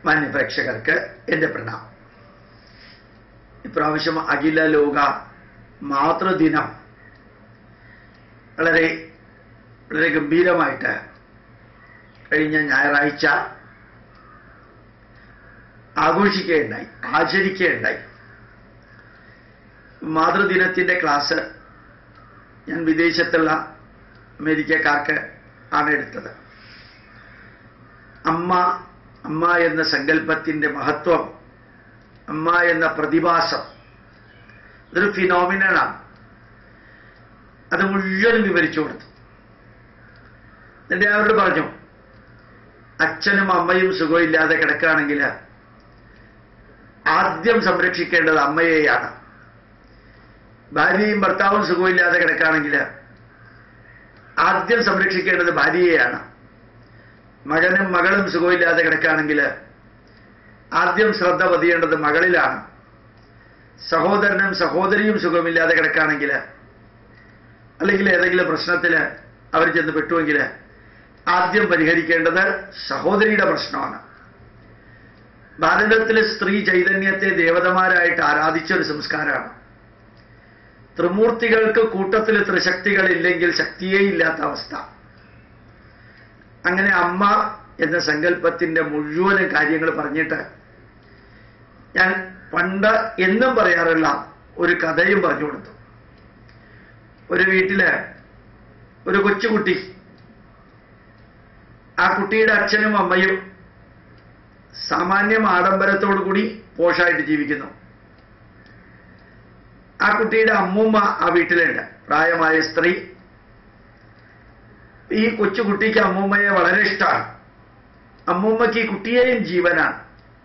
മാന്യപ്രേക്ഷകർക്ക് എൻ്റെ പ്രണാമം ഇപ്രാവശ്യം അഖില ലോക മാതൃദിനം വളരെ വളരെ ഗംഭീരമായിട്ട് കഴിഞ്ഞ ഞായറാഴ്ച ആഘോഷിക്കുകയുണ്ടായി ആചരിക്കുകയുണ്ടായി മാതൃദിനത്തിൻ്റെ ക്ലാസ് ഞാൻ വിദേശത്തുള്ള അമേരിക്കക്കാർക്ക് ആണ് എടുത്തത് അമ്മ അമ്മ എന്ന സങ്കല്പത്തിൻ്റെ മഹത്വം അമ്മ എന്ന പ്രതിഭാസം അതൊരു ഫിനോമിനാണ് അത് മുഴുവൻ വിവരിച്ചു കൊടുത്തു എന്നിട്ട് അവരോട് പറഞ്ഞു അച്ഛനും അമ്മയും സുഖമില്ലാതെ കിടക്കുകയാണെങ്കിൽ ആദ്യം സംരക്ഷിക്കേണ്ടത് അമ്മയെയാണ് ഭാര്യയും ഭർത്താവും സുഖമില്ലാതെ കിടക്കുകയാണെങ്കിൽ ആദ്യം സംരക്ഷിക്കേണ്ടത് ഭാര്യയെയാണ് മകനും മകളും സുഖമില്ലാതെ കിടക്കുകയാണെങ്കിൽ ആദ്യം ശ്രദ്ധ പതിയേണ്ടത് മകളിലാണ് സഹോദരനും സഹോദരിയും സുഖമില്ലാതെ കിടക്കുകയാണെങ്കിൽ അല്ലെങ്കിൽ ഏതെങ്കിലും പ്രശ്നത്തിൽ അവർ ചെന്ന് പെട്ടുവെങ്കിൽ ആദ്യം പരിഹരിക്കേണ്ടത് സഹോദരിയുടെ പ്രശ്നമാണ് ഭാരതത്തിലെ സ്ത്രീ ചൈതന്യത്തെ ദേവതമാരായിട്ട് ആരാധിച്ച ഒരു സംസ്കാരമാണ് ത്രിമൂർത്തികൾക്ക് കൂട്ടത്തിൽ ത്രിശക്തികളില്ലെങ്കിൽ ശക്തിയേ ഇല്ലാത്ത അവസ്ഥ അങ്ങനെ അമ്മ എന്ന സങ്കല്പത്തിന്റെ മുഴുവനും കാര്യങ്ങൾ പറഞ്ഞിട്ട് ഞാൻ പണ്ട് എന്നും പറയാറുള്ള ഒരു കഥയും പറഞ്ഞു കൊടുത്തു ഒരു വീട്ടില് ഒരു കൊച്ചുകുട്ടി ആ കുട്ടിയുടെ അച്ഛനും അമ്മയും സാമാന്യം ആഡംബരത്തോടു കൂടി പോഷായിട്ട് ജീവിക്കുന്നു ആ കുട്ടിയുടെ അമ്മൂമ്മ ആ വീട്ടിലുണ്ട് പ്രായമായ സ്ത്രീ ഈ കൊച്ചുകുട്ടിക്ക് അമ്മൂമ്മയെ വളരെ ഇഷ്ടമാണ് അമ്മൂമ്മയ്ക്ക് ഈ കുട്ടിയെയും ജീവനാണ്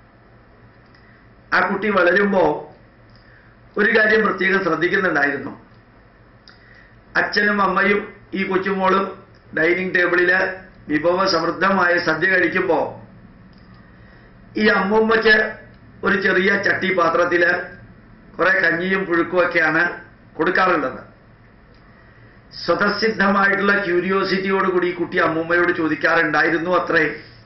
ആ കുട്ടി വളരുമ്പോ ഒരു കാര്യം പ്രത്യേകം ശ്രദ്ധിക്കുന്നുണ്ടായിരുന്നു അച്ഛനും അമ്മയും ഈ കൊച്ചുമോളും ഡൈനിങ് ടേബിളില് വിഭവ സമൃദ്ധമായ സദ്യ കഴിക്കുമ്പോ ഈ അമ്മൂമ്മയ്ക്ക് ഒരു ചെറിയ ചട്ടി പാത്രത്തില് കുറെ കഞ്ഞിയും പുഴുക്കുമൊക്കെയാണ് കൊടുക്കാറുള്ളത് സ്വതസിദ്ധമായിട്ടുള്ള ക്യൂരിയോസിറ്റിയോട് കൂടി ഈ കുട്ടി അമ്മൂമ്മയോട് ചോദിക്കാറുണ്ടായിരുന്നു അത്രേ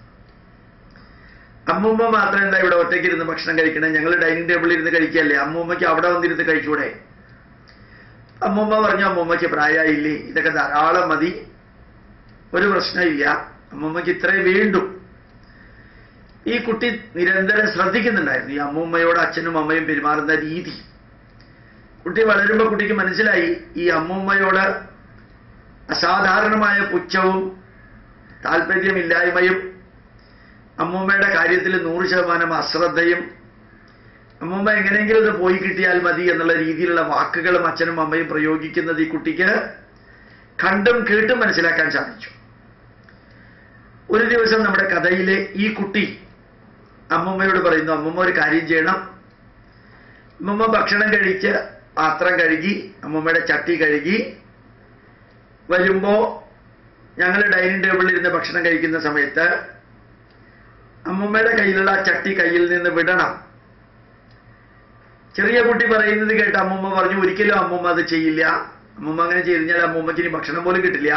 അമ്മൂമ്മ മാത്രം എന്താ ഇവിടെ ഒറ്റയ്ക്ക് ഇരുന്ന് ഭക്ഷണം കഴിക്കണേ ഞങ്ങൾ ഡൈനിങ് ടേബിളിൽ ഇരുന്ന് കഴിക്കുകയല്ലേ അമ്മൂമ്മയ്ക്ക് അവിടെ വന്നിരുന്ന് കഴിച്ചൂടെ അമ്മൂമ്മ പറഞ്ഞു അമ്മൂമ്മയ്ക്ക് പ്രായമായില്ലേ ഇതൊക്കെ ധാരാളം മതി ഒരു പ്രശ്നമില്ല അമ്മൂമ്മയ്ക്ക് ഇത്രേ വേണ്ടു ഈ കുട്ടി നിരന്തരം ശ്രദ്ധിക്കുന്നുണ്ടായിരുന്നു ഈ അമ്മൂമ്മയോട് അച്ഛനും അമ്മയും പെരുമാറുന്ന രീതി കുട്ടി വളരുമ്പോൾ കുട്ടിക്ക് മനസ്സിലായി ഈ അമ്മൂമ്മയോട് അസാധാരണമായ പുച്ഛവും താല്പര്യമില്ലായ്മയും അമ്മൂമ്മയുടെ കാര്യത്തിൽ നൂറ് ശതമാനം അശ്രദ്ധയും അമ്മൂമ്മ എങ്ങനെയെങ്കിലും ഇത് പോയി കിട്ടിയാൽ മതി എന്നുള്ള രീതിയിലുള്ള വാക്കുകളും അച്ഛനും അമ്മയും പ്രയോഗിക്കുന്നത് ഈ കുട്ടിക്ക് കണ്ടും കേട്ടും മനസ്സിലാക്കാൻ സാധിച്ചു ഒരു ദിവസം നമ്മുടെ കഥയിലെ ഈ കുട്ടി അമ്മൂമ്മയോട് പറയുന്നു അമ്മൂമ്മ ഒരു കാര്യം ചെയ്യണം അമ്മൂമ്മ ഭക്ഷണം കഴിച്ച് പാത്രം കഴുകി അമ്മൂമ്മയുടെ ചട്ടി കഴുകി വരുമ്പോ ഞങ്ങൾ ഡൈനിങ് ടേബിളിൽ ഇരുന്ന് ഭക്ഷണം കഴിക്കുന്ന സമയത്ത് അമ്മൂമ്മയുടെ കയ്യിലുള്ള ആ ചട്ടി കയ്യിൽ നിന്ന് വിടണം ചെറിയ കുട്ടി പറയുന്നത് കേട്ട് അമ്മൂമ്മ പറഞ്ഞു ഒരിക്കലും അമ്മൂമ്മ അത് ചെയ്യില്ല അമ്മൂമ്മ അങ്ങനെ ചെയ്ത് കഴിഞ്ഞാൽ അമ്മൂമ്മയ്ക്ക് ഇനി ഭക്ഷണം പോലും കിട്ടില്ല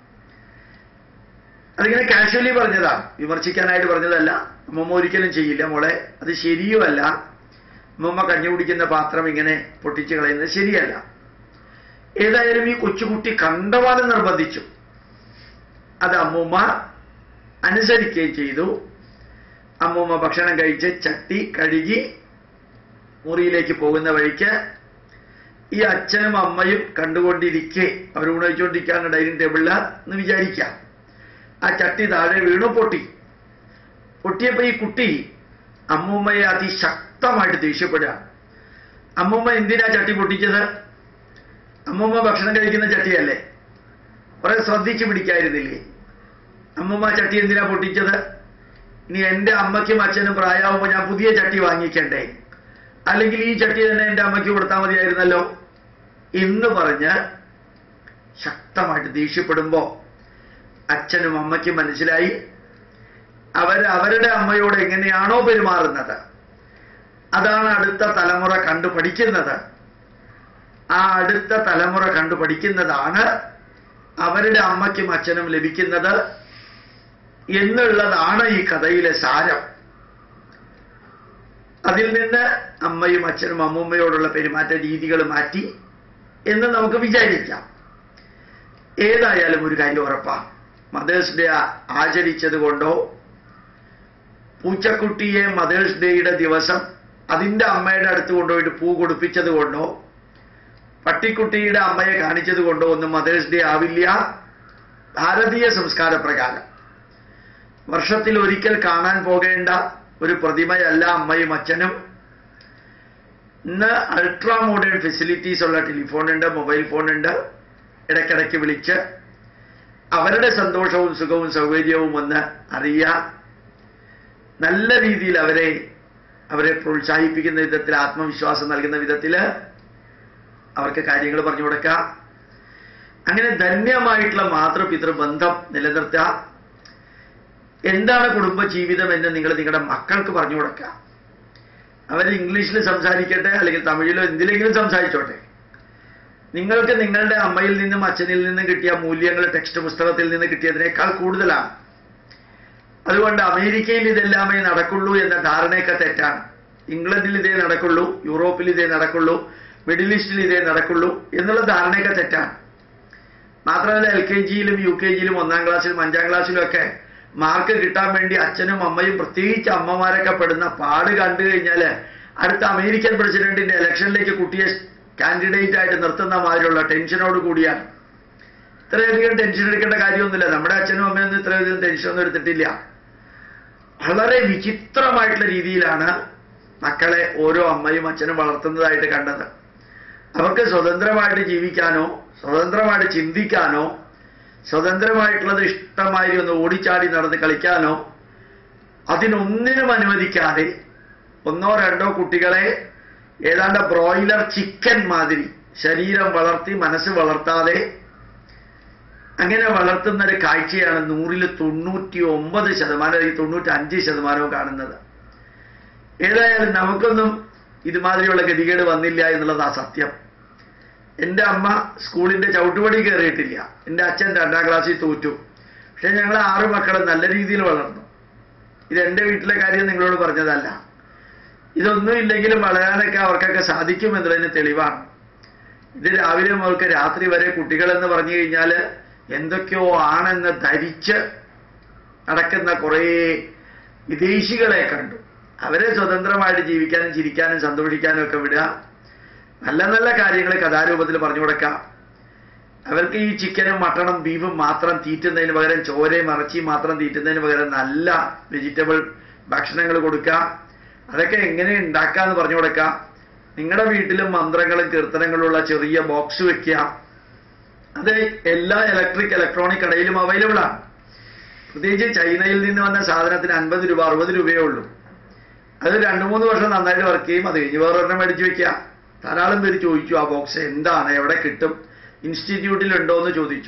അതിങ്ങനെ കാഷ്വലി പറഞ്ഞതാ വിമർശിക്കാനായിട്ട് പറഞ്ഞതല്ല അമ്മൂമ്മ ഒരിക്കലും ചെയ്യില്ല മോളെ അത് ശരിയുമല്ല അമ്മൂമ്മ കഞ്ഞി കുടിക്കുന്ന പാത്രം ഇങ്ങനെ പൊട്ടിച്ച് കളയുന്നത് ശരിയല്ല ഏതായാലും ഈ കൊച്ചുകുട്ടി കണ്ടവാനം നിർബന്ധിച്ചു അത് അമ്മൂമ്മ അനുസരിക്കുകയും ചെയ്തു അമ്മൂമ്മ ഭക്ഷണം കഴിച്ച് ചട്ടി കഴുകി മുറിയിലേക്ക് പോകുന്ന വഴിക്ക് ഈ അച്ഛനും അമ്മയും കണ്ടുകൊണ്ടിരിക്കെ അവർ ഊണയിച്ചുകൊണ്ടിരിക്കുകയാണ് ഡൈനിങ് ടേബിളിൽ എന്ന് വിചാരിക്കാം ആ ചട്ടി താഴെ വീണു പൊട്ടി പൊട്ടിയപ്പോ ഈ കുട്ടി അമ്മൂമ്മയെ അതിശക്തമായിട്ട് ദേഷ്യപ്പെടുകയാണ് അമ്മൂമ്മ എന്തിനാ ചട്ടി പൊട്ടിച്ചത് അമ്മൂമ്മ ഭക്ഷണം കഴിക്കുന്ന ചട്ടിയല്ലേ കുറെ ശ്രദ്ധിച്ചു പിടിക്കായിരുന്നില്ലേ അമ്മൂമ്മ ചട്ടി എന്തിനാ പൊട്ടിച്ചത് ഇനി എന്റെ അമ്മയ്ക്കും അച്ഛനും പ്രായമാകുമ്പോൾ ഞാൻ പുതിയ ചട്ടി വാങ്ങിക്കണ്ടേ അല്ലെങ്കിൽ ഈ ചട്ടി തന്നെ എന്റെ അമ്മയ്ക്ക് കൊടുത്താൽ മതിയായിരുന്നല്ലോ എന്ന് പറഞ്ഞ് ശക്തമായിട്ട് ദേഷ്യപ്പെടുമ്പോ അച്ഛനും അമ്മയ്ക്കും മനസ്സിലായി അവർ അവരുടെ അമ്മയോട് എങ്ങനെയാണോ പെരുമാറുന്നത് അതാണ് അടുത്ത തലമുറ കണ്ടു പഠിക്കുന്നത് ആ അടുത്ത തലമുറ കണ്ടു പഠിക്കുന്നതാണ് അവരുടെ അമ്മയ്ക്കും അച്ഛനും ലഭിക്കുന്നത് എന്നുള്ളതാണ് ഈ കഥയിലെ സാരം അതിൽ നിന്ന് അമ്മയും അച്ഛനും അമ്മൂമ്മയോടുള്ള പെരുമാറ്റ രീതികൾ മാറ്റി എന്ന് നമുക്ക് വിചാരിക്കാം ഏതായാലും ഒരു കാര്യം ഉറപ്പാ മദേഴ്സ് ഡേ ആചരിച്ചത് കൊണ്ടോ പൂച്ചക്കുട്ടിയെ മദേഴ്സ് ഡേയുടെ ദിവസം അതിൻ്റെ അമ്മയുടെ അടുത്ത് കൊണ്ടുപോയിട്ട് പൂ കൊടുപ്പിച്ചത് കൊണ്ടോ പട്ടിക്കുട്ടിയുടെ അമ്മയെ കാണിച്ചത് കൊണ്ടോ ഒന്നും മദേഴ്സ് ഡേ ആവില്ല ഭാരതീയ സംസ്കാര പ്രകാരം വർഷത്തിൽ ഒരിക്കൽ കാണാൻ പോകേണ്ട ഒരു പ്രതിമയല്ല അമ്മയും അച്ഛനും ഇന്ന് അൾട്രാ മോഡേൺ ഫെസിലിറ്റീസ് ഉള്ള ടെലിഫോൺ ഉണ്ട് മൊബൈൽ ഫോൺ ഉണ്ട് ഇടയ്ക്കിടയ്ക്ക് വിളിച്ച് അവരുടെ സന്തോഷവും സുഖവും സൗകര്യവും ഒന്ന് അറിയാം നല്ല രീതിയിൽ അവരെ അവരെ പ്രോത്സാഹിപ്പിക്കുന്ന വിധത്തിൽ ആത്മവിശ്വാസം നൽകുന്ന വിധത്തിൽ അവർക്ക് കാര്യങ്ങൾ പറഞ്ഞു കൊടുക്കാം അങ്ങനെ ധന്യമായിട്ടുള്ള മാതൃപിതൃ ബന്ധം നിലനിർത്തുക എന്താണ് കുടുംബ ജീവിതം എന്ന് നിങ്ങൾ നിങ്ങളുടെ മക്കൾക്ക് പറഞ്ഞു കൊടുക്കുക അവർ ഇംഗ്ലീഷിൽ സംസാരിക്കട്ടെ അല്ലെങ്കിൽ തമിഴിലോ എന്തിലെങ്കിലും സംസാരിച്ചോട്ടെ നിങ്ങൾക്ക് നിങ്ങളുടെ അമ്മയിൽ നിന്നും അച്ഛനിൽ നിന്നും കിട്ടിയ മൂല്യങ്ങൾ ടെക്സ്റ്റ് പുസ്തകത്തിൽ നിന്ന് കിട്ടിയതിനേക്കാൾ കൂടുതലാണ് അതുകൊണ്ട് അമേരിക്കയിൽ ഇതെല്ലാമേ നടക്കുള്ളൂ എന്ന ധാരണയൊക്കെ തെറ്റാണ് ഇംഗ്ലണ്ടിൽ ഇതേ നടക്കുള്ളൂ യൂറോപ്പിൽ ഇതേ നടക്കുള്ളൂ മിഡിൽ ഈസ്റ്റിൽ ഇതേ നടക്കുള്ളൂ എന്നുള്ള ധാരണയൊക്കെ തെറ്റാണ് മാത്രമല്ല എൽ കെ ജിയിലും യു കെ ജിയിലും ഒന്നാം ക്ലാസ്സിലും അഞ്ചാം ക്ലാസ്സിലും ഒക്കെ മാർക്ക് കിട്ടാൻ വേണ്ടി അച്ഛനും അമ്മയും പ്രത്യേകിച്ച് അമ്മമാരൊക്കെ പെടുന്ന പാട് കണ്ടു കഴിഞ്ഞാൽ അടുത്ത അമേരിക്കൻ പ്രസിഡന്റിന്റെ ഇലക്ഷനിലേക്ക് കുട്ടിയെ കാൻഡിഡേറ്റ് ആയിട്ട് നിർത്തുന്ന മാതിരിയുള്ള ടെൻഷനോട് കൂടിയാണ് ഇത്രയധികം ടെൻഷൻ എടുക്കേണ്ട കാര്യമൊന്നുമില്ല നമ്മുടെ അച്ഛനും അമ്മയൊന്നും ഇത്രയധികം ടെൻഷനൊന്നും എടുത്തിട്ടില്ല വളരെ വിചിത്രമായിട്ടുള്ള രീതിയിലാണ് മക്കളെ ഓരോ അമ്മയും അച്ഛനും വളർത്തുന്നതായിട്ട് കണ്ടത് അവർക്ക് സ്വതന്ത്രമായിട്ട് ജീവിക്കാനോ സ്വതന്ത്രമായിട്ട് ചിന്തിക്കാനോ സ്വതന്ത്രമായിട്ടുള്ളത് ഇഷ്ടമായി ഒന്ന് ഓടിച്ചാടി നടന്ന് കളിക്കാനോ അതിനൊന്നിനും അനുവദിക്കാതെ ഒന്നോ രണ്ടോ കുട്ടികളെ ഏതാണ്ട് ബ്രോയിലർ ചിക്കൻ മാതിരി ശരീരം വളർത്തി മനസ്സ് വളർത്താതെ അങ്ങനെ വളർത്തുന്ന ഒരു കാഴ്ചയാണ് നൂറിൽ തൊണ്ണൂറ്റി ഒമ്പത് ശതമാനം അല്ലെങ്കിൽ തൊണ്ണൂറ്റി അഞ്ച് ശതമാനവും കാണുന്നത് ഏതായാലും നമുക്കൊന്നും ഇതുമാതിരിയുള്ള ഗതികേട് വന്നില്ല എന്നുള്ളതാ സത്യം എൻ്റെ അമ്മ സ്കൂളിന്റെ ചവിട്ടുപടി കയറിയിട്ടില്ല എൻ്റെ അച്ഛൻ രണ്ടാം ക്ലാസ്സിൽ തോറ്റു പക്ഷെ ഞങ്ങൾ ആറ് മക്കൾ നല്ല രീതിയിൽ വളർന്നു ഇത് എൻ്റെ വീട്ടിലെ കാര്യം നിങ്ങളോട് പറഞ്ഞതല്ല ഇതൊന്നും ഇല്ലെങ്കിലും വളരാനൊക്കെ അവർക്കൊക്കെ സാധിക്കും എന്നുള്ളതിന് തെളിവാണ് ഇത് രാവിലെ മുതൽക്ക് രാത്രി വരെ കുട്ടികളെന്ന് പറഞ്ഞു കഴിഞ്ഞാൽ എന്തൊക്കെയോ ആണെന്ന് ധരിച്ച് നടക്കുന്ന കുറേ വിദേശികളെ കണ്ടു അവരെ സ്വതന്ത്രമായിട്ട് ജീവിക്കാനും ചിരിക്കാനും സന്തോഷിക്കാനും ഒക്കെ വിടുക നല്ല നല്ല കാര്യങ്ങൾ കഥാരൂപത്തിൽ പറഞ്ഞു കൊടുക്കാം അവർക്ക് ഈ ചിക്കനും മട്ടണും ബീഫും മാത്രം തീറ്റുന്നതിന് പകരം ചോരയും ഇറച്ചിയും മാത്രം തീറ്റുന്നതിന് പകരം നല്ല വെജിറ്റബിൾ ഭക്ഷണങ്ങൾ കൊടുക്കുക അതൊക്കെ എങ്ങനെ ഉണ്ടാക്കാന്ന് പറഞ്ഞു കൊടുക്കാം നിങ്ങളുടെ വീട്ടിലും മന്ത്രങ്ങളും കീർത്തനങ്ങളുള്ള ചെറിയ ബോക്സ് വെക്കുക അത് എല്ലാ ഇലക്ട്രിക് ഇലക്ട്രോണിക് കടയിലും അവൈലബിൾ ആണ് പ്രത്യേകിച്ച് ചൈനയിൽ നിന്ന് വന്ന സാധനത്തിന് അൻപത് രൂപ അറുപത് രൂപയേ ഉള്ളൂ അത് രണ്ട് മൂന്ന് വർഷം നന്നായിട്ട് വർക്ക് ചെയ്യും അത് കഴിഞ്ഞ് വേറൊരെണ്ണം മേടിച്ച് വെക്കുക ധാരാളം പേര് ചോദിച്ചു ആ ബോക്സ് എന്താണ് എവിടെ കിട്ടും ഇൻസ്റ്റിറ്റ്യൂട്ടിലുണ്ടോ എന്ന് ചോദിച്ചു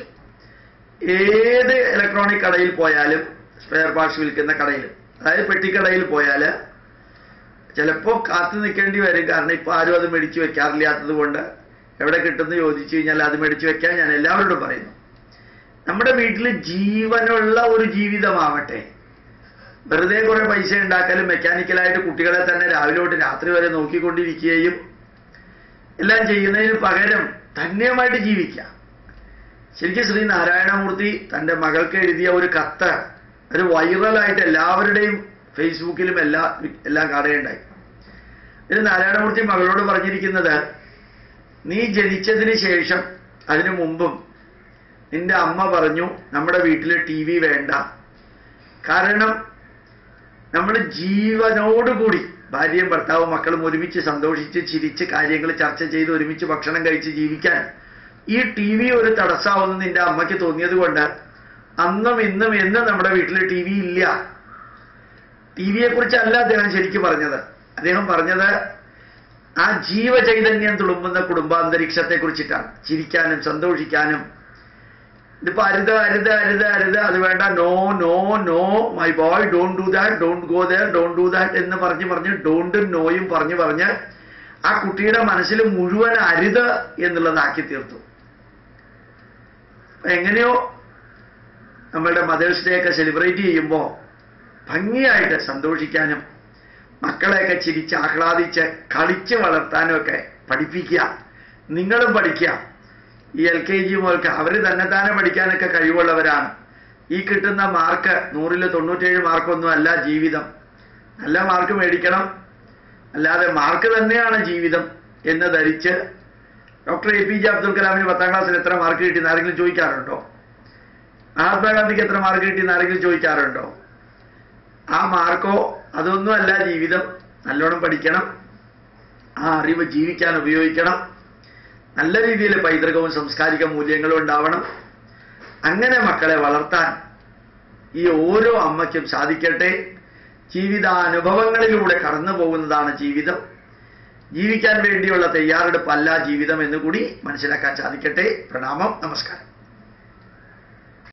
ഏത് ഇലക്ട്രോണിക് കടയിൽ പോയാലും സ്പെയർ പാർട്സ് വിൽക്കുന്ന കടയിൽ അതായത് പെട്ടിക്കടയിൽ പോയാൽ ചിലപ്പോൾ കാത്തു നിൽക്കേണ്ടി വരും കാരണം ഇപ്പോൾ ആരും അത് മേടിച്ച് വെക്കാറില്ലാത്തത് കൊണ്ട് എവിടെ കിട്ടുമെന്ന് ചോദിച്ചു കഴിഞ്ഞാൽ അത് മേടിച്ച് വെക്കാൻ ഞാൻ എല്ലാവരോടും പറയുന്നു നമ്മുടെ വീട്ടിൽ ജീവനുള്ള ഒരു ജീവിതമാവട്ടെ വെറുതെ കുറെ പൈസ ഉണ്ടാക്കലും മെക്കാനിക്കലായിട്ട് കുട്ടികളെ തന്നെ രാവിലെ തൊട്ട് രാത്രി വരെ നോക്കിക്കൊണ്ടിരിക്കുകയും എല്ലാം ചെയ്യുന്നതിന് പകരം ധന്യമായിട്ട് ജീവിക്കാം ശരിക്കും ശ്രീ നാരായണമൂർത്തി തൻ്റെ മകൾക്ക് എഴുതിയ ഒരു കത്ത് ഒരു വൈറലായിട്ട് എല്ലാവരുടെയും ഫേസ്ബുക്കിലും എല്ലാ എല്ലാം കാണുകയുണ്ടായി ഇത് നാരായണമൂർത്തി മകളോട് പറഞ്ഞിരിക്കുന്നത് നീ ജനിച്ചതിന് ശേഷം അതിനു മുമ്പും നിന്റെ അമ്മ പറഞ്ഞു നമ്മുടെ വീട്ടിൽ ടി വി വേണ്ട കാരണം നമ്മൾ ജീവനോടുകൂടി ഭാര്യയും ഭർത്താവും മക്കളും ഒരുമിച്ച് സന്തോഷിച്ച് ചിരിച്ച് കാര്യങ്ങൾ ചർച്ച ചെയ്ത് ഒരുമിച്ച് ഭക്ഷണം കഴിച്ച് ജീവിക്കാൻ ഈ ടി വി ഒരു തടസ്സമാവുമെന്ന് നിന്റെ അമ്മയ്ക്ക് തോന്നിയത് കൊണ്ട് അന്നും ഇന്നും എന്നും നമ്മുടെ വീട്ടിൽ ടി വി ഇല്ല ടി വിയെ കുറിച്ചല്ല അദ്ദേഹം ശരിക്കും പറഞ്ഞത് അദ്ദേഹം പറഞ്ഞത് ആ ജീവചൈതന്യം തുളുമ്പുന്ന കുടുംബാന്തരീക്ഷത്തെ കുറിച്ചിട്ടാണ് ചിരിക്കാനും സന്തോഷിക്കാനും ഇതിപ്പോ അരുത് അരുത് അരുത് അരുത് അത് വേണ്ട no no no my boy don't do that don't go there don't do that എന്ന് പറഞ്ഞ് പറഞ്ഞ് ഡോണ്ടും നോയും പറഞ്ഞ് പറഞ്ഞ് ആ കുട്ടിയുടെ മനസ്സിൽ മുഴുവൻ അരുത് എന്നുള്ളതാക്കി തീർത്തു അപ്പൊ എങ്ങനെയോ നമ്മളുടെ മദേഴ്സ് ഡേ ഒക്കെ സെലിബ്രേറ്റ് ചെയ്യുമ്പോൾ ഭംഗിയായിട്ട് സന്തോഷിക്കാനും മക്കളെയൊക്കെ ചിരിച്ച് ആഹ്ലാദിച്ച് കളിച്ച് വളർത്താനും ഒക്കെ പഠിപ്പിക്കുക നിങ്ങളും പഠിക്കുക ഈ എൽ കെ ജി മുതൽക്ക് അവർ തന്നെത്താനെ പഠിക്കാനൊക്കെ കഴിവുള്ളവരാണ് ഈ കിട്ടുന്ന മാർക്ക് നൂറിൽ തൊണ്ണൂറ്റേഴ് മാർക്കൊന്നും അല്ല ജീവിതം നല്ല മാർക്ക് മേടിക്കണം അല്ലാതെ മാർക്ക് തന്നെയാണ് ജീവിതം എന്ന് ധരിച്ച് doctor A P J Abdul കലാമിന് പത്താം ക്ലാസ്സിൽ എത്ര മാർക്ക് കിട്ടിയെന്ന് ആരെങ്കിലും ചോദിക്കാറുണ്ടോ മഹാത്മാഗാന്ധിക്ക് എത്ര മാർക്ക് കിട്ടിയെന്ന് ആരെങ്കിലും ചോദിക്കാറുണ്ടോ ആ മാർക്കോ അതൊന്നും അല്ല ജീവിതം നല്ലോണം പഠിക്കണം ആ അറിവ് ജീവിക്കാൻ ഉപയോഗിക്കണം നല്ല രീതിയിൽ പൈതൃകവും സാംസ്കാരിക മൂല്യങ്ങളും ഉണ്ടാവണം അങ്ങനെ മക്കളെ വളർത്താൻ ഈ ഓരോ അമ്മയ്ക്കും സാധിക്കട്ടെ ജീവിതാനുഭവങ്ങളിലൂടെ കടന്നു പോകുന്നതാണ് ജീവിതം ജീവിക്കാൻ വേണ്ടിയുള്ള തയ്യാറെടുപ്പല്ല ജീവിതം എന്നുകൂടി മനസ്സിലാക്കാൻ സാധിക്കട്ടെ പ്രണാമം നമസ്കാരം